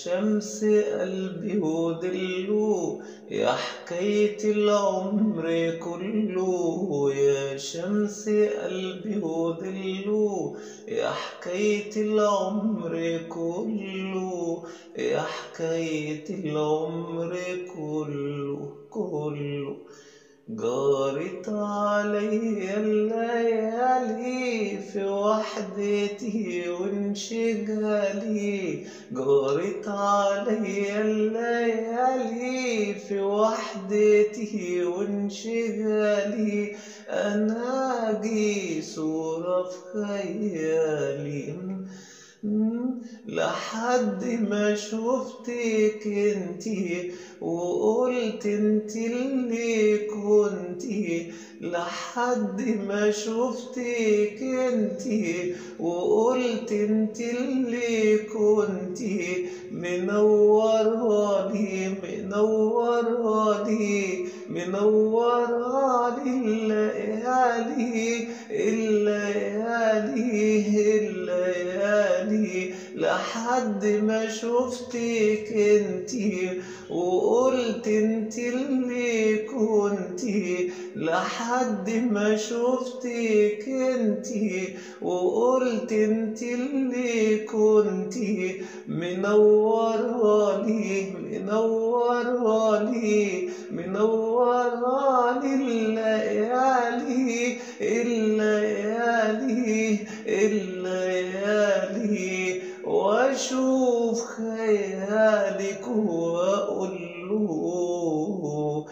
شمس قلبي ودلو يا حكاية العمر كله يا شمس قلبي ودلو يا حكاية العمر كله يا حكاية العمر كله كله جارت عليا الليالي في وحدتي وانشغالي جارت عليا الليالي في وحدتي وانشغالي انا اجي صورة في خيالي لحد ما شفتك انتي وقلت انتي اللي كنتي لحد ما شفتك انتي وقلت انتي اللي كنتي منورة لي منورة لي منورة لي الليالي الليالي الليالي لحد ما شفتك انتي وقلت انتي اللي كنتي لحد ما شفتك انتي وقلت انتي اللي كنتي منورة لي منورة لي منورة لي الليالي الليالي الليالي واشوف خيالك واقول له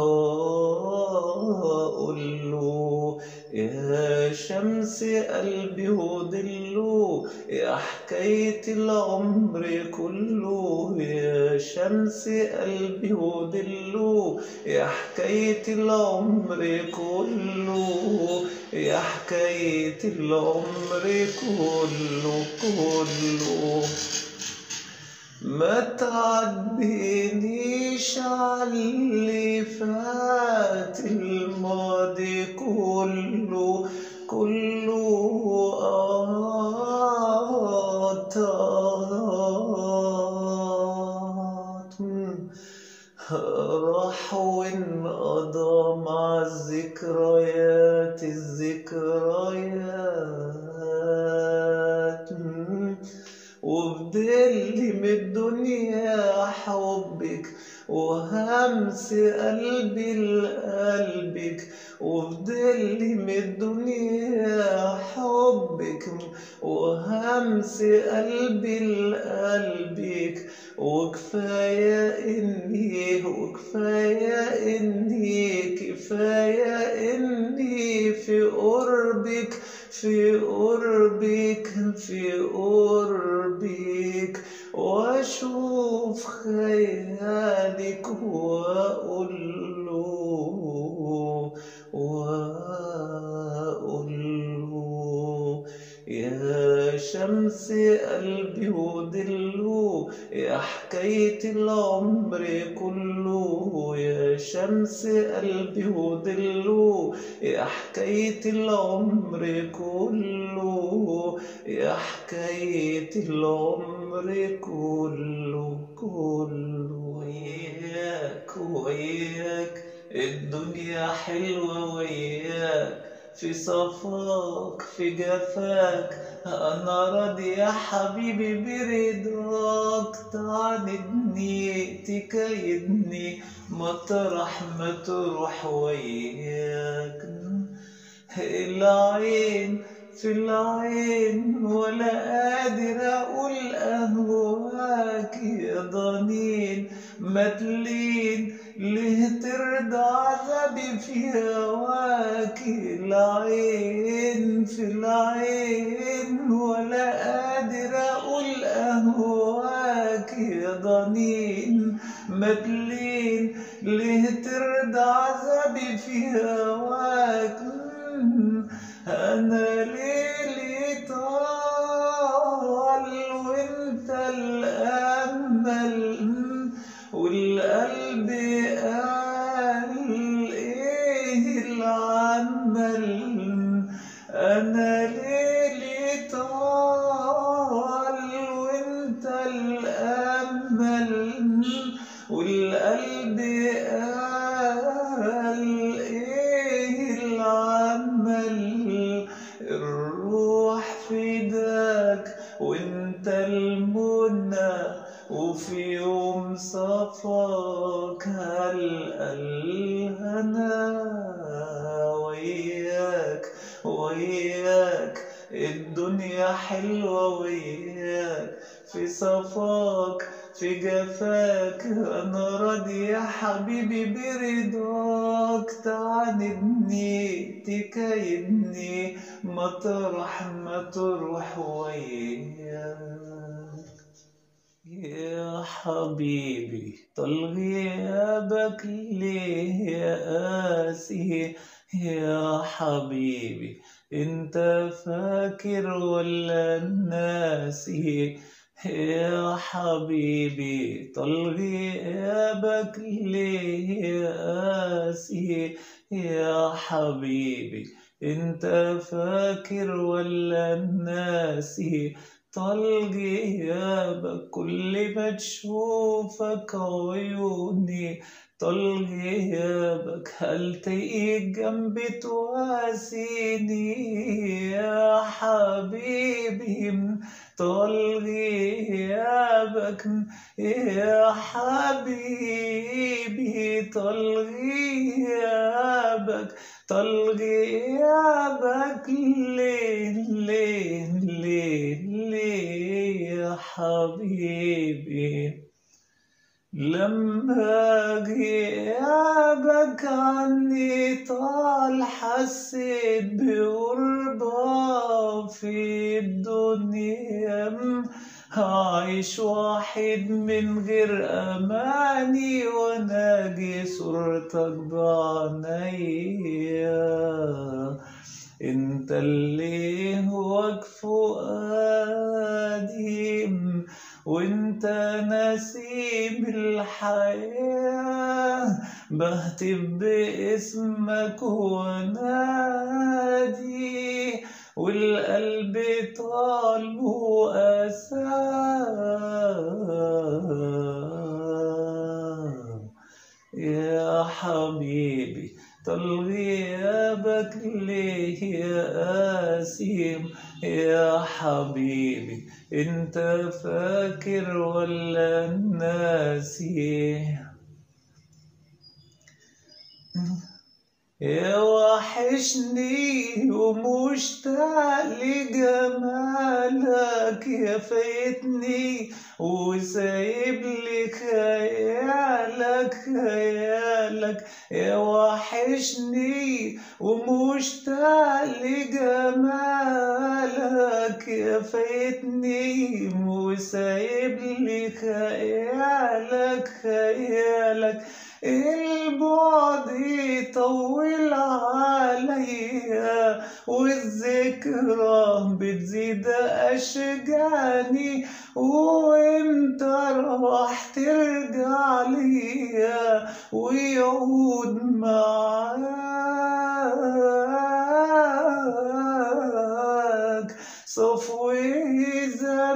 هقول له يا شمس قلبي وضله يا حكاية العمر كله يا شمس قلبي وضله يا حكاية العمر كله يا حكاية العمر كله كله ما تعبينيش عاللي فات الماضي كله كله قطعت راح وانقضى مع الذكريات الذكريات وفضلي من الدنيا حبك وهمس قلبي لقلبك وفضلي من الدنيا حبك وهمس قلبي لقلبك وكفاية إني وكفاية إني كفاية إني في قربك في قربك في قربك واشوف خيالك واقول له واقول له يا شمس قلبي وضله يا حكاية العمر كله يا شمس قلبي وضله يا حكاية العمر كله يا حكاية العمر كله كله وياك وياك الدنيا حلوة وياك في صفاك في جفاك أنا راضي يا حبيبي برضاك تعاندني تكيدني مطرح ما تروح وياك العين في العين ولا قادر أقول أهواك يا ضنين مدلين ليه ترضى عذابي في هواك العين في العين ولا قادر أقول أهواك يا ضنين مدلين ليه ترضى عذابي في هواك أنا ليلي طال وانت الأمل والقلب قال ايه العمل انا ليلي طال وانت الامل وفي يوم صفاك هالقلهنا وياك وياك الدنيا حلوة وياك في صفاك في جفاك أنا راضي يا حبيبي برضاك تعاندني تكايدني مطرح ما تروح وياك يا حبيبي طال غيابك ليه يا قاسي يا حبيبي انت فاكر ولا ناسي يا حبيبي طال غيابك ليه يا قاسي يا حبيبي انت فاكر ولا ناسي طال غيابك كل ما تشوفك عيوني طال غيابك هل تيجي جنبي تواسيني يا حبيبي طال غيابك يا حبيبي طال غيابك طال غيابك ليه ليه ليه ليه يا حبيبي لما غيابك عني طال حسيت بغربة في الدنيا عايش واحد من غير أماني وناجي صورتك بعينيا انت اللي هواك فؤادي وانت نسيم الحياة بهتف باسمك ونادي والقلب طالبه أساه يا حبيبي طال غيابك ليه يا قاسيم يا حبيبي انت فاكر ولا ناسي يا وحشني ومشتاق لجمالك يا فايتني وسايب لي خيالك خيالك يا وحشني ومشتاق لجمالك يا فايتني وسايب لي خيالك خيالك البعد يطول عليا والذكرى بتزيد أشجاني وانت راح ترجع ليا ويعود معاك صفوي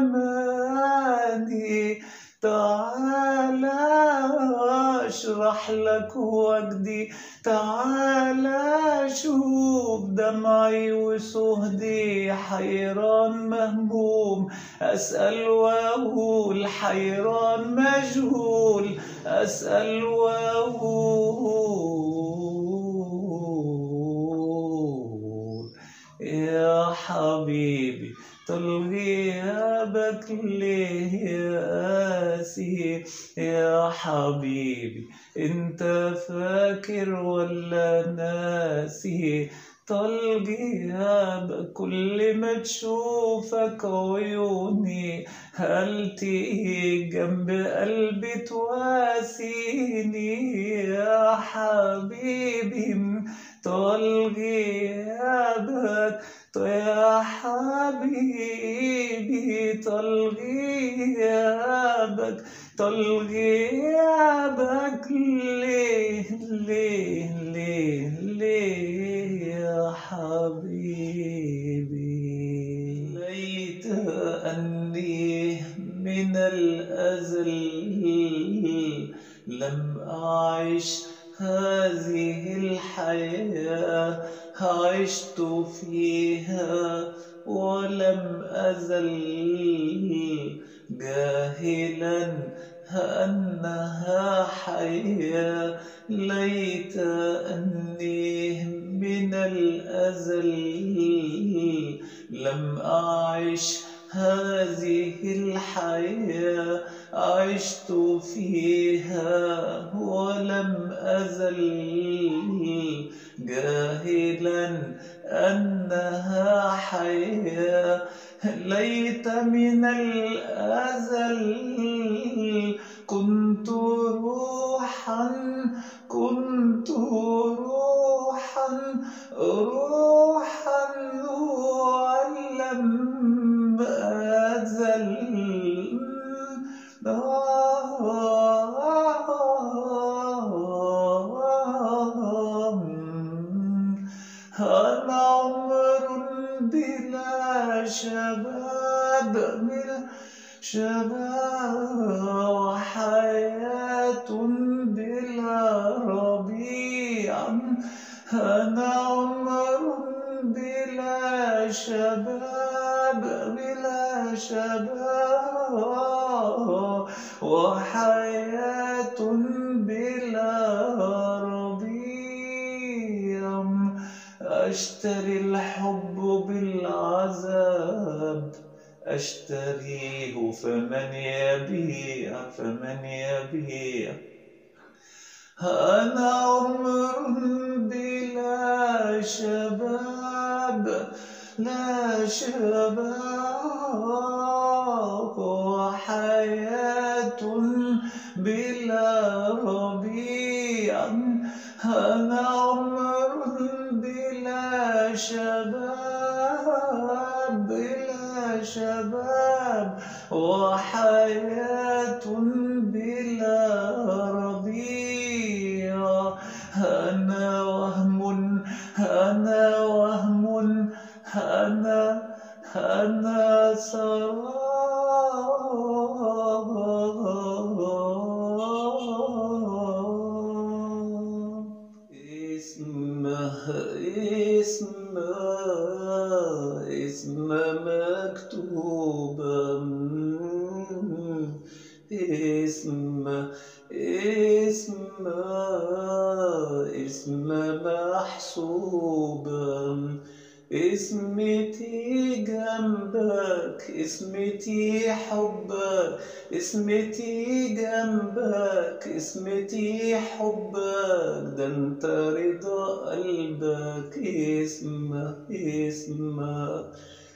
زماني تعالى اشرح لك وجدي تعالى شوف دمعي وسهدي حيران مهموم اسال واقول حيران مجهول اسال واقول يا حبيبي طال غيابك ليه يا قاسي يا حبيبي انت فاكر ولا ناسي طال غيابك كل ما تشوفك عيوني هل تيجي جنب قلبي تواسيني يا حبيبي طال غيابك يا حبيبي طال غيابك طال غيابك ليه ليه ليه ليه يا حبيبي ليت أني من الأزل لم أعش هذه الحياة عشت فيها ولم أزل جاهلا أنها حياة ليت أني من الأزل لم أعش هذه الحياة عشت فيها ولم أزل جاهلا أنها حياة ليت من الأزل كنت روحا كنت روحا روحا لم أزل أنا عمر بلا شباب بلا شباب وحياة بلا ربيع أنا عمر بلا شباب بلا شباب وحياة بلا ربيع أشتري الحب بالعذاب أشتريه فمن يبيع فمن يبيع أنا عمر بلا شباب لا شباب وحياة بلا ربيع أنا عمر بلا شباب بلا شباب وحياة بلا ربيع أنا وهم أنا وهم أنا أنا سراب اسمه اسمه اسم مكتوبا اسم اسم اسم محسوبا اسمتي جنبك اسمتي حبك اسمتي جنبك اسمتي حبك ده انت رضا قلبك اسمه اسمه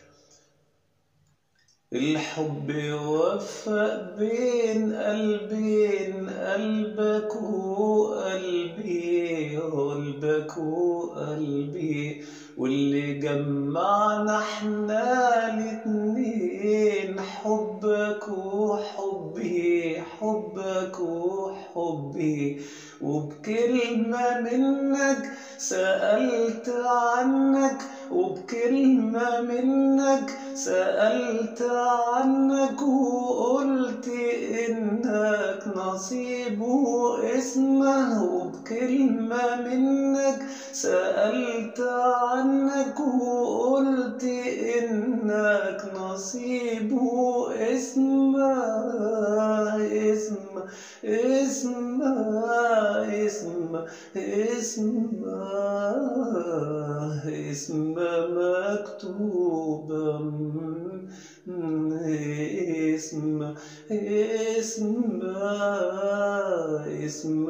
الحب يوفق بين قلبين قلبك وقلبي قلبك وقلبي واللي جمعنا احنا الاتنين حبك وحبي حبك وحبي وبكلمة منك سألت عنك وبكلمة منك سألت عنك وقلت إنك نصيب اسمه وبكلمة منك سألت عنك وقلت إنك نصيب اسمه اسمه اسمه اسمه اسمه اسم مكتوبا اسم اسم اسم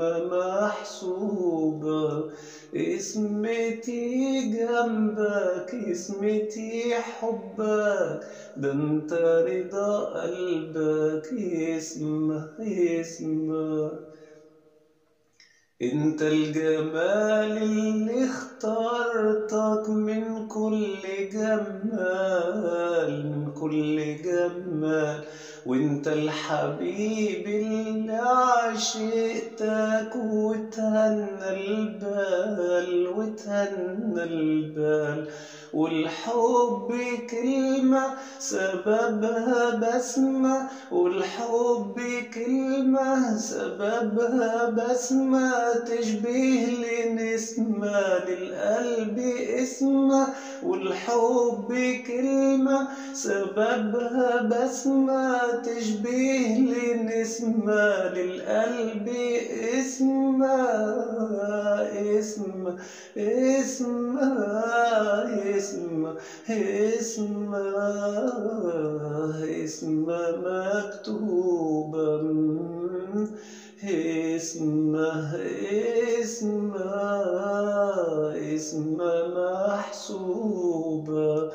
محسوبا اسمتي جنبك اسمتي حبك ده انت رضا قلبك اسمه اسمه انت الجمال اللي اخترتك من كل جمال من كل جمال وانت الحبيب اللي عشقتك وتهنى البال وتهنى البال والحب كلمة سببها بسمة والحب كلمة سببها بسمة تشبه لنسمة للقلب اسمة والحب كلمة سببها بسمة تشبه لنسمة للقلب اسمة اسمة اسمة اسمة اسمة اسمة مكتوبة اسمه اسمه اسمه محسوبة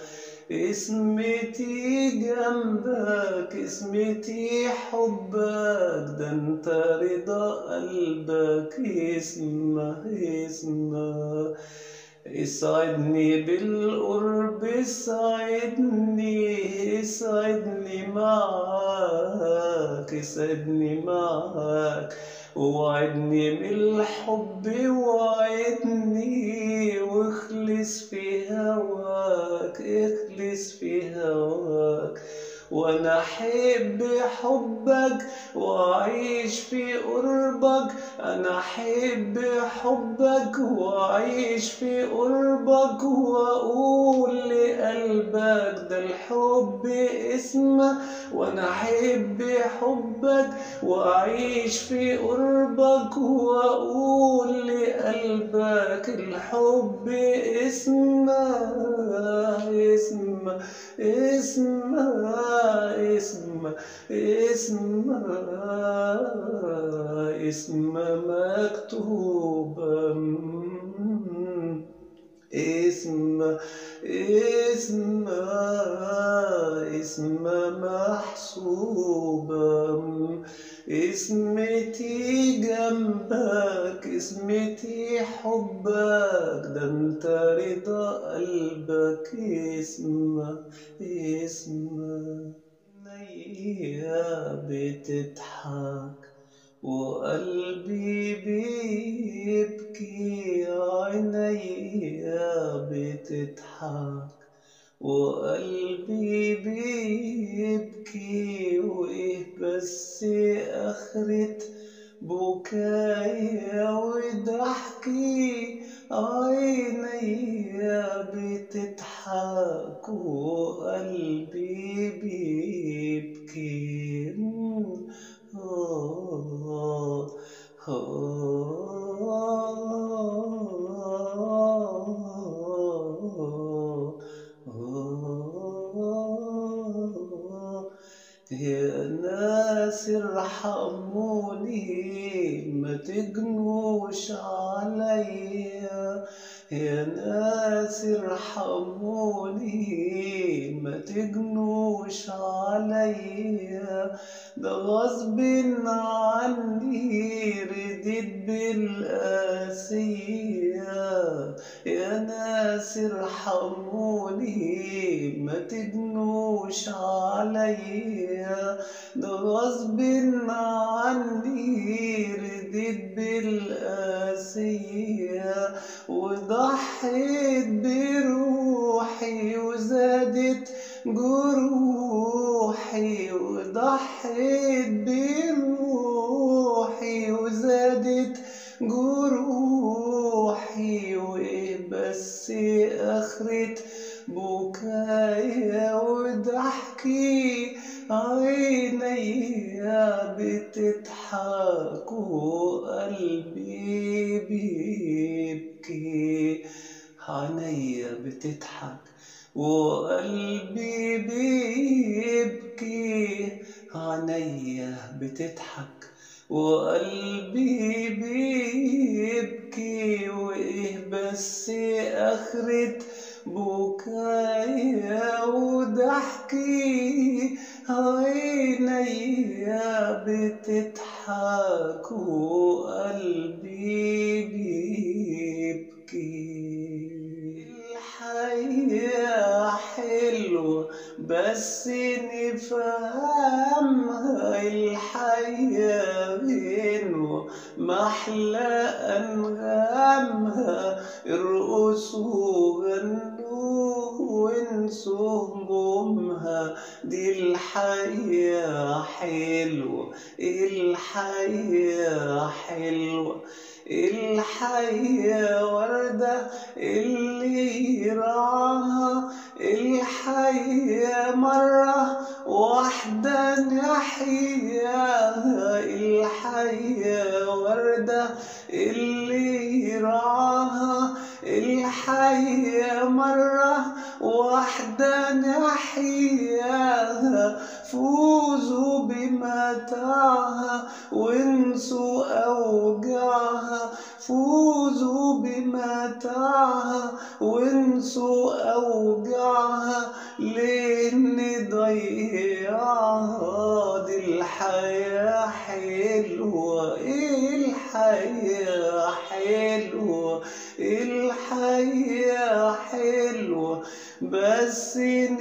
اسمتي جنبك اسمتي حبك ده انت رضا قلبك اسمه اسمه اسعدني بالقرب اسعدني اسعدني معاك اسعدني معاك وعدني بالحب وعدني واخلص في هواك اخلص في هواك وانا احب حبك واعيش في قربك انا احب حبك واعيش في قربك واقول لقلبك ده الحب اسمه وانا احب حبك واعيش في قربك واقول لقلبك الحب اسمه اسمه اسمه اسم اسم اسم مكتوب اسم اسم اسم محسوب اسمتي جنبك اسمتي حبك ده انت رضا قلبك اسمه اسمه عينيا بتضحك وقلبي بيبكي عينيا بتضحك وقلبي بيبكي وايه بس اخرة بكايا وضحكي عينيا بتضحك وقلبي بيبكي آه يا ناس ارحموني ما تجنوش عليا يا ناس ارحموني ما تجنوش عليا ده غصب عني رديت بالقاسية يا ناس ارحموني ما تجنوش عليا ده غصب عني رديت بالقاسية وضحيت بروحي وزادت جروحي وضحيت بروحي وزادت جروحي وايه بس اخرة بكايا وضحكي عينيا بتضحك وقلبي بيبكي عينيا بتضحك وقلبي بيبكي عينيا بتضحك وقلبي بيبكي وايه بس اخرة بكايا وضحكي عينيا بتضحك وقلبي بيبكي الحياة حلوة بس نفهمها الحياة غنوة محلى أنغامها ارقصوا وغنوها وانسوا همومها دي الحياة حلوة الحياة حلوة الحياة وردة اللي يرعاها الحياة مرة واحدة نحياها الحياة وردة اللي يرعاها الحياة مرة واحدة نحياها فوزوا بمتاعها وانسوا أوجاعها فوزوا بمتاعها وانسوا أوجاعها لأن ضيعها دي الحياة حلوة الحياة حلوة الحياة حلوة بس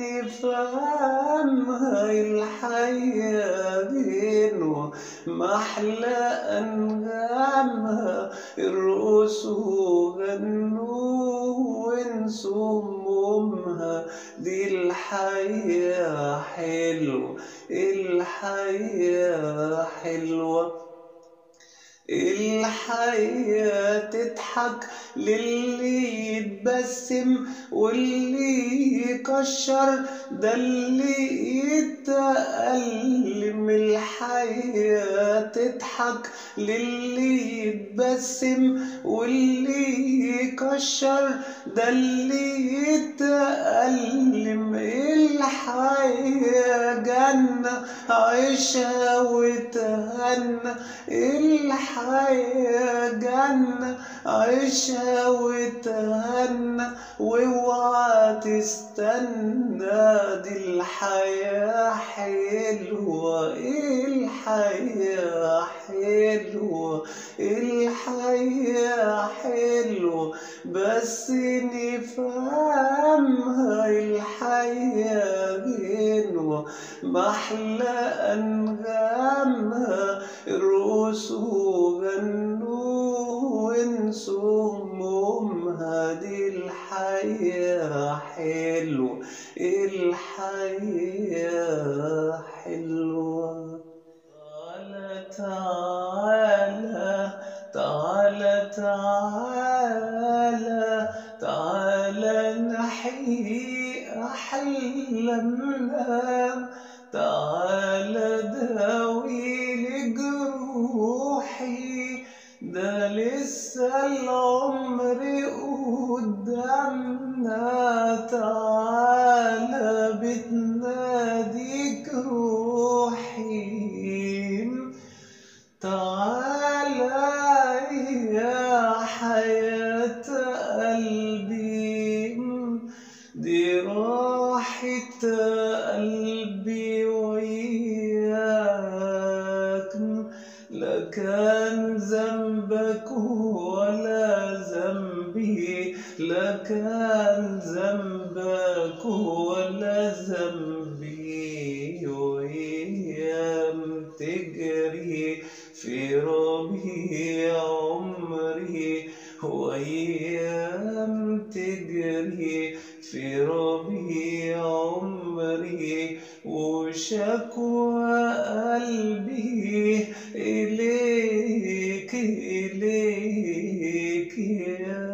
نفهمها الحياة غنوة محلى أنغامها ارقصوا غنوا وانسوا همومها دي الحياة حلوة الحياة حلوة الحياة تضحك للي يتبسم واللي يكشر ده اللي يتألم الحياة تضحك للي يتبسم واللي يكشر ده اللي يتألم الحياة جنة عيشها وتهنى الحياة جنة عيشها وتهنى واوعى تستنى دي الحياة حلوة الحياة حلوة الحياة حلوة بس نفهمها الحياة غنوة محلى أنغامها ارقصوا غنوا وانسوا همومها دي الحياة حلوة الحياة حلوة تعالى تعالى تعالى تعالى نحيي أحلامنا تعالى داوي لجروحي ده لسه العمر قدامنا تعالى بتناديك روحي تعالى يا حياة قلبي دي راحة قلبي وياك لا كان ذنبك ولا ذنبي لا كان ذنبك ولا ذنبي وأيام تجري في ربيع عمري وأيام تجري في ربيع عمري وشكوى قلبي إليك إليك يا